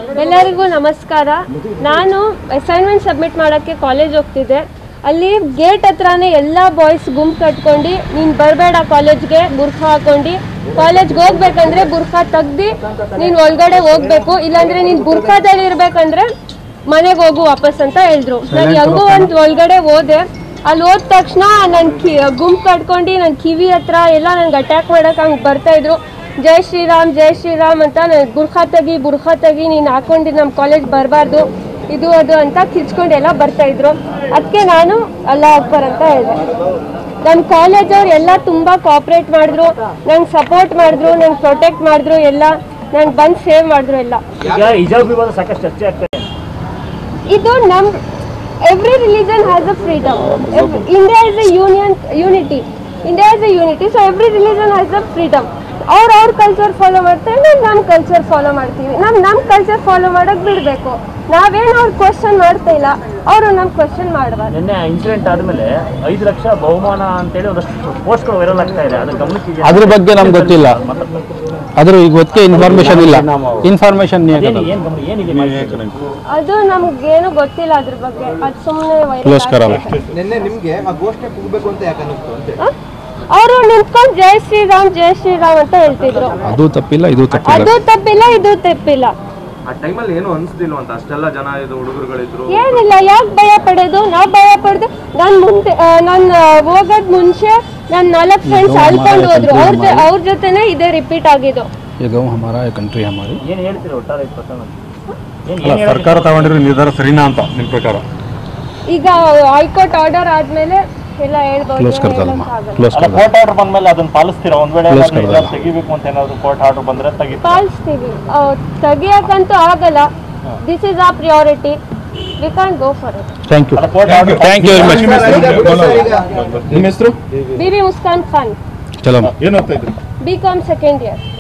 ಎಲ್ಲರಿಗೂ ನಮಸ್ಕಾರ ನಾನು ಅಸೈನ್ಮೆಂಟ್ ಸಬ್ಮಿಟ್ ಮಾಡೋಕ್ಕೆ ಕಾಲೇಜ್ ಹೋಗ್ತಿದ್ದೆ ಅಲ್ಲಿ ಗೇಟ್ ಹತ್ರನೇ ಎಲ್ಲ ಬಾಯ್ಸ್ ಗುಂಪು ಕಟ್ಕೊಂಡು ನೀನು ಬರಬೇಡ ಕಾಲೇಜ್ಗೆ ಬುರ್ಖಾ ಹಾಕೊಂಡು ಕಾಲೇಜ್ಗೆ ಹೋಗ್ಬೇಕಂದ್ರೆ ಬುರ್ಖಾ ತೆಗ್ದು ನೀನು ಒಳಗಡೆ ಹೋಗ್ಬೇಕು ಇಲ್ಲಾಂದ್ರೆ ನೀನು ಬುರ್ಖಾದಲ್ಲಿ ಇರ್ಬೇಕಂದ್ರೆ ಮನೆಗೆ ಹೋಗು ವಾಪಸ್ ಅಂತ ಹೇಳಿದ್ರು ನಾನು ಹೆಂಗೋ ಒಂದು ಒಳಗಡೆ ಹೋದೆ ಅಲ್ಲಿ ಹೋದ ತಕ್ಷಣ ನನ್ನ ಕಿ ಗುಂಪು ಕಟ್ಕೊಂಡು ನನ್ನ ಕಿವಿ ಹತ್ರ ಎಲ್ಲ ನನಗೆ ಅಟ್ಯಾಕ್ ಮಾಡಕ್ಕೆ ಹಂಗೆ ಬರ್ತಾ ಇದ್ರು ಜೈ ಶ್ರೀರಾಮ್ ಜೈ ಶ್ರೀರಾಮ್ ಅಂತ ನಾನು ಬುರ್ಖಾ ತೆಗಿ ಬುರ್ಖಾ ತೆಗಿ ನೀನು ಹಾಕೊಂಡು ನಮ್ಮ ಕಾಲೇಜ್ ಬರಬಾರ್ದು ಇದು ಅದು ಅಂತ ಕಿಚ್ಕೊಂಡು ಎಲ್ಲ ಬರ್ತಾ ಇದ್ರು ಅದಕ್ಕೆ ನಾನು ಅಲ್ಲ ಅಕ್ಬರ್ ಅಂತ ಹೇಳಿದೆ ನನ್ನ ಕಾಲೇಜವ್ರು ಎಲ್ಲ ತುಂಬ ಕೋಆಪ್ರೇಟ್ ಮಾಡಿದ್ರು ನಂಗೆ ಸಪೋರ್ಟ್ ಮಾಡಿದ್ರು ನಂಗೆ ಪ್ರೊಟೆಕ್ಟ್ ಮಾಡಿದ್ರು ಎಲ್ಲ ನಂಗೆ ಬಂದು ಸೇವ್ ಮಾಡಿದ್ರು ಎಲ್ಲ ಈಗ ಹಿಜಾಬ್ ವಿವಾದ ಸಾಕಷ್ಟು ಚರ್ಚೆ ಆಗ್ತದೆ ಇದು ನಮ್ every religion has a freedom India is a union unity India is a unity so every religion has a freedom ಅವ್ರು ಅವ್ರ ಕಲ್ಚರ್ ಫಾಲೋ ಮಾಡ್ತಾರೆ ನಾವು ನಮ್ಮ ಕಲ್ಚರ್ ಫಾಲೋ ಮಾಡ್ತೀವಿ ನಾವು ನಮ್ಮ ಕಲ್ಚರ್ ಫಾಲೋ ಮಾಡೋಕೆ ಬಿಡಬೇಕು ನಾವೇನು ಅವ್ರು ಕ್ವಶನ್ ಮಾಡ್ತಾ ಇಲ್ಲ ಅವರು ನಮ್ಮ ಕ್ವಶನ್ ಮಾಡಬಾರ್ದು ನಿನ್ನೆ ಇನ್ಸಿಡೆಂಟ್ ಆದ್ಮೇಲೆ ಐದು ಲಕ್ಷ ಬಹುಮಾನ ಅಂತೇಳಿ ಒಂದಷ್ಟು ಪೋಸ್ಟ್ಗಳು ವೈರಲ್ ಆಗ್ತಾ ಇದೆ ಅದ್ರ ಗಮನಕ್ಕೆ ಅದ್ರ ಬಗ್ಗೆ ನಮ್ಗೆ ಗೊತ್ತಿಲ್ಲ ಅದ್ರ ಈಗ ಗೊತ್ತಿಗೆ ಇನ್ಫಾರ್ಮೇಶನ್ ಇಲ್ಲ ಇನ್ಫಾರ್ಮೇಶನ್ ಏನು ಏನು ಗಮನ ಏನಿದೆ ಮಾಹಿತಿ? ಅದು ನಮ್ಗೇನು ಗೊತ್ತಿಲ್ಲ ಅದ್ರ ಬಗ್ಗೆ ಅದು ಸುಮ್ಮನೆ ಕ್ಲೋಸ್ ಕರಲ್ಲ ನಿನ್ನೆ ನಿಮ್ಗೆ ಆ ಘೋಷಣೆ ಕೂಗಬೇಕು ಅಂತ ಯಾಕೆ ಅನ್ನಿಸ್ತು ಅಂತ ಅವರು ನಿಂತ್ಕೊಂಡು ಜೈ ಶ್ರೀರಾಮ್ ಜೈ ಶ್ರೀರಾಮ್ ಅಂತ ಹೇಳ್ತಿದ್ರು ಅದು ತಪ್ಪಿಲ್ಲ ಇದು ತಪ್ಪಿಲ್ಲ ಅದು ತಪ್ಪಿಲ್ಲ ಇದು ತಪ್ಪಿಲ್ಲ ಆ ಟೈಮಲ್ಲಿ ಏನು ಅನಿಸ್ತಿಲ್ವ ಅಂತ ಅಷ್ಟೆಲ್ಲ ಜನ ಇದು ಹುಡುಗರುಗಳಿದ್ರು ಏನಿಲ್ಲ ಯಾಕೆ ಭಯ ಪಡೋದು ನಾವು ಭಯ ಪಡೆದು ನಾನು ಮುಂದೆ ನಾನು ಹೋಗೋದ್ ಮುಂಚೆ ನನ್ನ ನಾಲ್ಕು ಫ್ರೆಂಡ್ಸ್ ಅಳ್ಕೊಂಡು ಹೋದ್ರು ಅವ್ರ ಜೊ ಅವ್ರ ಜೊತೆನೆ ಇದೇ ರಿಪೀಟ್ ಆಗಿದ್ದು ये गाँव हमारा है कंट्री हमारी ಏನು ಹೇಳ್ತೀರಾ ಒಟ್ಟಾರೆ ಈ ಪ್ರಕರಣ ಏನು ಅಲ್ಲ ಸರ್ಕಾರ ತಗೊಂಡಿರೋ ನಿರ್ಧಾರ ಸರಿನಾ ಅಂತ ನಿಮ್ಮ ಪ್ರಕಾರ ಈಗ ಹೈಕೋರ್ಟ್ ಆರ್ಡರ್ ಆದ್ಮೇಲೆ ಎಲ್ಲ ಹೇಳ್ಬೋದು क्लोज कर दो ಹೇಳಕ್ अल्मा ಆಗಲ್ಲ. क्लोज ಅಲ್ಲ कर दो ಕೋರ್ಟ್ ಆರ್ಡರ್ ಬಂದ್ಮೇಲೆ ಅದನ್ನ ಪಾಲಿಸ್ತೀರಾ ಒಂದ್ ವೇಳೆ Close ಏನಾದ್ರು ಕರ್ದಲ್ಲ. ಹಿಜಾಬ್ ತೆಗಿಬೇಕು ಅಂತ ಏನಾದ್ರು ಕೋರ್ಟ್ ಆರ್ಡರ್ ಬಂದ್ರೆ ತೆಗಿತೀರಾ ಪಾಲಿಸ್ತೀವಿ ತೆಗಿಯಕ್ಕಂತೂ ಆಗಲ್ಲ this is a priority we can go for it thank you ಅಲ್ಲ court order thank you very much ನಿಮ್ಮ ಹೆಸರು ಬಿ ಬಿ ಮುಸ್ಕಾನ್ ಖಾನ್ ಚಲೋ ಏನು ಓದ್ತಾ ಇದ್ರಿ ಬಿ ಕಾಮ್ ಸೆಕೆಂಡ್ ಇಯರ್